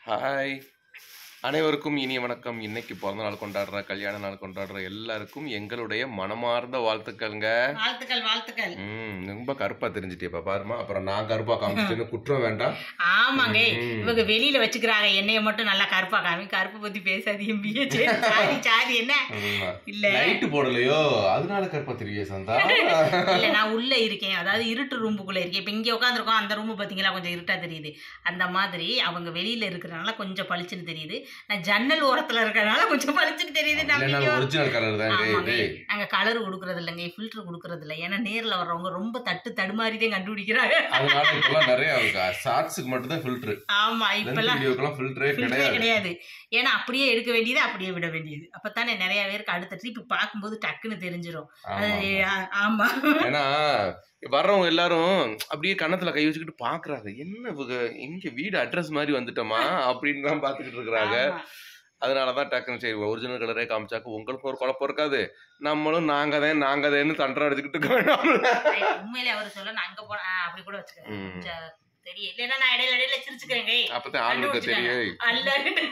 Hi அனைவருக்கும் இனிய வணக்கம் இன்னைக்கு பிறந்த நாள் கொண்டாடுற கல்யாண நாள் கொண்டாடுற எல்லாருக்கும் எங்களுடைய மனமார்ந்த வாழ்த்துக்கள்ங்க வாழ்த்துக்கள் வாழ்த்துக்கள் ம் ரொம்ப கருப்பா தெரிஞ்சிட்டேப்பா பாருமா அப்புறம் நான் கருப்பா காமிச்சிட்டேன்னு குற்றம் வேண்டாம் ஆமாங்க ம். இவங்க வெளியில வச்சுக்கிறாங்க என்னைய மட்டும் நல்லா கருப்பா காமி கருப்பு பத்தி பேசாதீங்க பிஏ சாரி சாரி என்ன ஆமா. இல்ல லைட்டு போடலையோ அதனால கருப்பா தெரிய சந்தா இல்ல நான் உள்ள இருக்கேன் அதாவது இருட்டு ரூமுக்குள்ள இருக்கேன் இப்ப இங்க உட்காந்துருக்கோம் அந்த ரூம் பாத்தீங்களா கொஞ்சம் இருட்டா தெரியுது அந்த மாதிரி அவங்க வெளியில இருக்கிறனால கொஞ்சம் பளிச்சுன்னு தெரியுது நான் ஜன்னல் ஓரத்துல இருக்கறனால கொஞ்சம் பளிச்சுன்னு தெரியுது இல்லைன்னா நம்பிக்கை ஒரிஜினல் கலர் தாங்க ஆமாங்க இது நாங்க கலர் கொடுக்கறது இல்லைங்க ஃபில்டர் கொடுக்கறது இல்லை ஏன்னா நேர்ல வர்றவங்க ரொம்ப தட்டு தடுமாறி தான் கண்டுபிடிக்கிறாங்க அதனால இப்பெல்லாம் நிறைய ஷார்ட்ஸுக்கு மட்டும் தான் ஃபில்டர் ஆமா லென்த் இப்பெல்லாம் வீடியோக்கெல்லாம் ஃபில்டரே ஃபில்டரே கிடையாது கிடையாது ஏன்னா அப்படியே எடுக்க வேண்டியது அப்படியே விட வேண்டியது அப்பதானே நிறைய பேருக்கு அடுத்த ட்ரிப் பார்க்கும்போது டக்குன்னு தெரிஞ்சிரும் அது ஆமா ஆ- ஆமா ஏன்னா வர்றவங்க எல்லாரும் அப்படியே கன்னத்துல கை வச்சுக்கிட்டு பாக்குறாங்க என்ன இவங்க இங்க வீடு அட்ரஸ் மாதிரி வந்துட்டோமா அப்படின்னு தான் பாத்துக்கிட்டு இருக்கிறாங்க ஆமா. அதனாலதான் டக்குன்னு சரி ஒரிஜினல் கலரே காமிச்சாக்க உங்களுக்கும் ஒரு குழப்பம் இருக்காது நம்மளும் நாங்க தான் நாங்க தான் தண்டரம் அடிச்சுக்கிட்டு இருக்க வேண்டாம் உண்மையிலே அவர் சொல்ல நான் அங்க போன அப்படி கூட வச்சுக்கிறேன் ம். கொஞ்சம் தெரியும் இல்லைன்னா நான் இடையில இடையில சிரிச்சுக்கிறேங்க அப்பதான் ஆளுக்கு தெரியும் அல்ல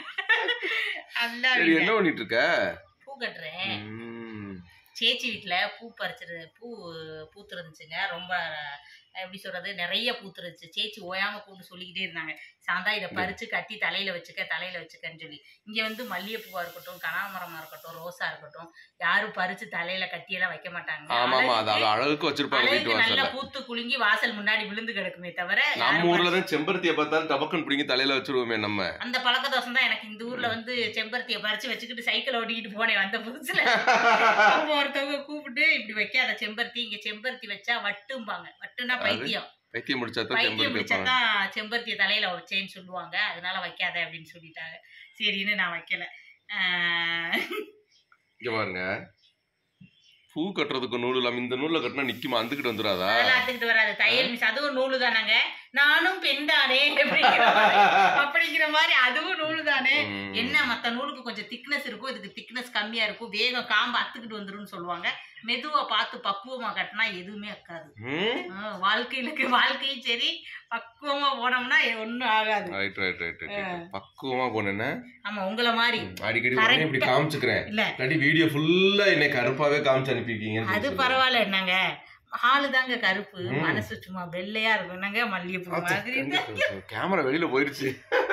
அல்ல சரி என்ன பண்ணிட்டு இருக்க பூ கட்டுறேன் ம். சேச்சி வீட்டில் பூ பறிச்சிரு பூ பூத்துருந்துச்சுங்க ரொம்ப எப்படி சொல்றது நிறைய பூத்துருந்துச்சு சேச்சி ஓயாம கூப்பிட்டு சொல்லிக்கிட்டே இருந்தாங்க சாந்தா இதை பறிச்சு கட்டி தலையில வச்சுக்க தலையில வச்சுக்கன்னு சொல்லி இங்க வந்து மல்லிகைப்பூவா இருக்கட்டும் கனகாமரமா இருக்கட்டும் ரோஸா இருக்கட்டும் யாரும் பறிச்சு தலையில கட்டியெல்லாம் வைக்க மாட்டாங்க ஆமா ஆமா அது அழகுக்கு- அவ அழகுக்கு வச்சிருப்பாங்க வீட்டு அழகுக்கு நல்லா வாசல்ல பூத்து குலுங்கி வாசல் முன்னாடி விழுந்து கிடக்குமே தவிர நம்ம யாரும் ஊர்ல தான் செம்பருத்தியை பார்த்தாலும் டபக்குன்னு பிடிங்கி தலையில வச்சிருவோமே நம்ம அந்த பழக்க தோஷம் தான் எனக்கு இந்த ஊர்ல வந்து செம்பருத்தியை பறிச்சு வச்சுக்கிட்டு சைக்கிள் ஓட்டிக்கிட்டு போனேன் வந்த புதுசுல அவங்க ஒருத்தவங்க கூப்பிட்டு இப்படி வைக்காத செம்பருத்தி இங்க செம்பருத்தி வச்சா வட்டும்பாங்க வட்டுனா பைத்தியம் பைத்தியம் முடிச்சா தான் பைத்தியம் செம்பருத்தி வைப்பாங்க பிடிச்சாதான் செம்பருத்தியை தலையில வச்சேன்னு சொல்லுவாங்க அதனால வைக்காத அப்படின்னு சொல்லிட்டாங்க சரின்னு நான் வைக்கல ஆஹ் இங்க பாருங்க பூ கட்டுறதுக்கு நூல் இல்லாம இந்த நூல்ல கட்டினா நிக்குமா அந்துக்கிட்டு வந்துடாதா அதெல்லாம் அத்துக்கிட்டு வராது தையல் மிஸ் அதுவும் நூலு தானாங்க நானும் பெண் தானே அப்படிங்கிற மாதிரி அப்படிங்கிற மாதிரி அதுவும் நூலு தானே ம். என்ன மத்த நூலுக்கு கொஞ்சம் திக்னஸ் இருக்கும் இதுக்கு திக்னஸ் கம்மியா இருக்கும் வேகம் காம்பு அத்துக்கிட்டு வந்துரும்னு சொல்லுவாங்க மெதுவா பார்த்து பக்குவமா கட்டினா எதுவுமே அக்காது ம் ஆ, வாழ்க்கையில வாழ்க்கையும் சரி பக்குவமா போனோம்னா ஒண்ணும் ஆகாது ரைட் ரைட் ரைட் ரைட் பக்குவமா போனேன்னு ஆமா உங்கள மாதிரி அடிக்கடி உடனே இப்படி காமிச்சுக்கிறேன் இல்ல இல்லாட்டி வீடியோ ஃபுல்லா என்னை கருப்பாவே காமிச்சு அனுப்பிருக்கீங்க அது பரவாயில்ல என்னங்க ஹாலு தாங்க கருப்பு ம். மனசு சும்மா வெள்ளையா இருக்கும் என்னங்க மல்லிகைப்பூ மாதிரி கேமரா வெளியில போயிருச்சு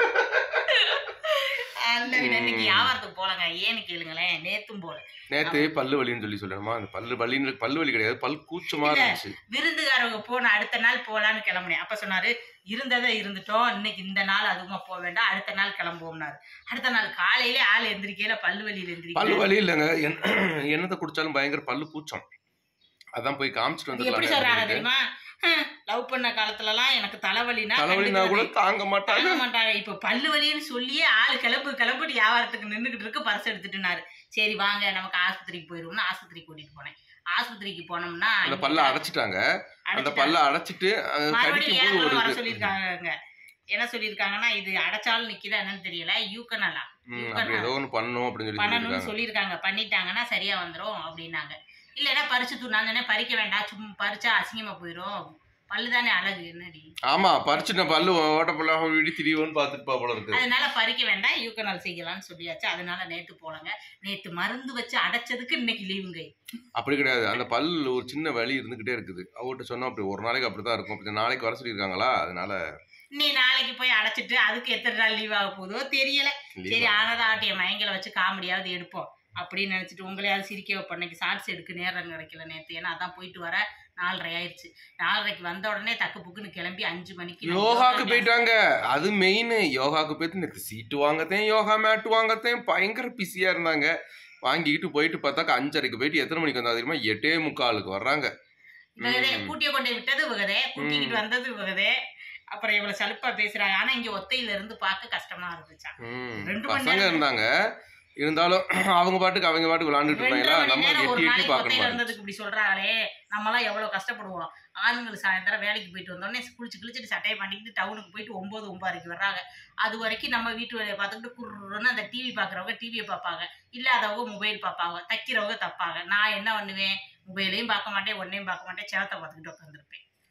அல்ல விட இன்னைக்கு வியாபாரத்துக்கு போலங்க ஏன்னு கேளுங்களேன் நேத்தும் போல நேத்து பல்லு வலின்னு சொல்லி சொல்லணுமா அந்த பல்லு வலின்னு பல்லு வலி கிடையாது பல் கூச்சமா இல்ல. இருந்துச்சு விருந்துகாரவங்க போன அடுத்த நாள் போலான்னு கிளம்புனேன் அப்ப சொன்னாரு இருந்ததை இருந்துட்டோம் இன்னைக்கு இந்த நாள் அதுவுமா போக வேண்டாம் அடுத்த நாள் கிளம்புவோம்னாரு அடுத்த நாள் காலையில ஆள் எந்திரிக்கையில பல்லு வலியில பல்லு எந்திரிக்கல வலி இல்லைங்க என்- என்னத்தை குடிச்சாலும் பயங்கர பல்லு கூச்சம் அதான் போய் காமிச்சிட்டு இது எப்படி சொல்றாங்க வந்துடலாம் தெரியுமா லவ் பண்ண காலத்துல எல்லாம் எனக்கு தலைவலினா தலைவலினா கூட கண்டுக்கிறது தாங்க மாட்டாங்க தாங்க மாட்டாங்க இப்ப பல்லு வலின்னு சொல்லியே ஆள் கிளம்பு கிளம்புட்டு வியாபாரத்துக்கு நின்றுகிட்டு இருக்கு பர்ஸ் எடுத்துட்டுனாரு சரி வாங்க நமக்கு ஆஸ்பத்திரிக்கு போயிருவோம்னு ஆஸ்பத்திரிக்கு கூட்டிட்டு போனேன் ஆஸ்பத்திரிக்கு போனோம்னா அந்த பல்ல அடைச்சிட்டாங்க அந்த அடைச்சிட்டாங்க. பல்ல அடைச்சிட்டு அது மறுபடியும் கடிக்கும் போது ஏன் ஒரு வர இது சொல்லியிருக்காங்க என்ன சொல்லியிருக்காங்கன்னா இது அடைச்சாலும் நிக்குதா என்னன்னு தெரியல யூக்கனலா ம், அப்படி ஏதோ ஒண்ணு பண்ணணும் அப்படின்னு சொல்லி பண்ணணும்னு சொல்லியிருக்காங்க சொல்லியிருக்காங்க பண்ணிட்டாங்கன்னா சரியா வந்துரும் அப்படின்னாங்க இல்லைன்னா பறிச்சு தூ நான் தானே பறிக்க வேண்டாம் சும்மா பறிச்சா அசிங்கமா போயிடும் பல்லு தானே அழகு என்னடி ஆமா பறிச்சுட்ட பல்லு ஓட்ட பல்ல வீடி திரியோன்னு பாத்துட்டு பா போல இருக்கு அதனால பறிக்க வேண்டாம் யூக்கனால் செய்யலாம்னு சொல்லியாச்சு அதனால நேத்து போலங்க நேத்து மருந்து வச்சு அடைச்சதுக்கு இன்னைக்கு லீவுங்க அப்படி கிடையாது அந்த பல்லு ஒரு சின்ன வலி இருந்துகிட்டே இருக்குது அவர்கிட்ட சொன்னா அப்படி ஒரு நாளைக்கு அப்படிதான் இருக்கும் அப்படி நாளைக்கு வர சொல்லியிருக்காங்களா அதனால நீ நாளைக்கு போய் அடைச்சிட்டு அதுக்கு எத்தனை நாள் லீவ் ஆக போதோ தெரியல leave சரி ஆனதா ஆட்டிய மயங்கல வச்சு காமெடியாவது எடுப்போம் அப்படின்னு நினைச்சிட்டு உங்களையாவது சிரிக்க வைப்போம் இன்னைக்கு ஷார்ட்ஸ் எடுக்க நேரம் கிடைக்கல நேத்து ஏன்னா அதான் போயிட்டு வர நாலரை ஆயிடுச்சு நாலரைக்கு வந்த உடனே தக்கு புக்குன்னு கிளம்பி அஞ்சு மணிக்கு நான் யோகாக்கு யோகா போயிட்டாங்க அது மெயின் யோகாக்கு போயிட்டு எனக்கு சீட்டு வாங்கத்தேன் யோகா மேட் வாங்கத்தேன் பயங்கர பிஸியா இருந்தாங்க வாங்கிக்கிட்டு போயிட்டு பார்த்தாக்க அஞ்சரைக்கு போயிட்டு எத்தனை மணிக்கு வந்தா தெரியுமா எட்டே முக்காலுக்கு வர்றாங்க இவகதே ம். கூட்டிய கொண்டு விட்டது இவகதே கூட்டிக்கிட்டு வந்தது இவகதே அப்புறம் இவ்வளவு சலுப்பா பேசுறாங்க ஆனா இங்க ஒத்தையில இருந்து பார்க்க கஷ்டமா இருந்துச்சா ம், ரெண்டு மணி பசங்க நேரம் இருந்தாங்க இருந்தாலும் அவங்க பாட்டுக்கு அவங்க பாட்டுக்கு விளாண்டுட்டு ரெண்டரை இருந்தாங்களா மணி நம்ம நேரம் ஒரு எட்டி எட்டி நாளைக்கு ஒத்தையில பார்க்கணும் இருந்ததுக்கு இப்படி சொல்றாங்களே நம்மலாம் எவ்வளவு கஷ்டப்படுவோம் ஆளுங்கள் சாயந்தரம் வேலைக்கு போயிட்டு வந்தோடனே குளிச்சு குளிச்சுட்டு சட்டையை பண்ணிக்கிட்டு டவுனுக்கு போயிட்டு ஒன்பது ஒன்பதரைக்கு வர்றாங்க அது வரைக்கும் நம்ம வீட்டு வேலையை பார்த்துக்கிட்டு குருன்னு அந்த டிவி பார்க்குறவங்க டிவியை பார்ப்பாங்க இல்லாதவங்க மொபைல் பார்ப்பாங்க தைக்கிறவங்க தப்பாங்க நான் என்ன பண்ணுவேன் மொபைலையும் பார்க்க மாட்டேன் ஒன்னையும் பார்க்க மாட்டேன் சேலத்தை பார்த்துக்கிட்டு உட்காந்துருப்பேன்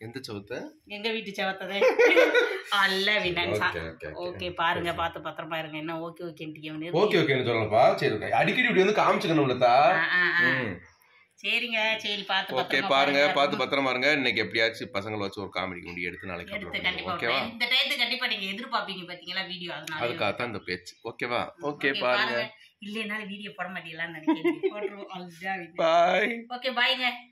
எந்த சவுத்த எங்க வீட்டு செவத்ததே அல்ல வினன் ஓகே ஓகே ஓகே பாருங்க பார்த்து பத்திரமா இருங்க என்ன ஓகே ஓகேன்ட்டு ஓகே ஓகேன்னு சொல்லலப்பா சரி ஓகே அடிக்கடி இப்படி வந்து காமிச்சுக்கணும்லதா ம் சரிங்க சரி பார்த்து ஓகே பத்திரமா பாருங்க பாருங்க. பார்த்து பத்திரமா இருங்க இன்னைக்கு எப்படியாச்சும் பசங்களை வச்சு ஒரு காமெடி குண்டி எடுத்து நாளைக்கு எடுத்து upload கண்டிப்பா பண்ணுவோம். ஓகேவா போடுறேன். இந்த டயத்துக்கு கண்டிப்பா நீங்க எதிர்பார்ப்பீங்க பாத்தீங்களா வீடியோ அதனால அதுக்காக தான் இந்த பேச்சு ஓகேவா ஓகே பாருங்க இல்லைனாலும் வீடியோ போட மாட்டீங்களான்னு நினைக்கிறேன் போட்டுருவோம் அதுதான் பாய் ஓகே பாய்ங்க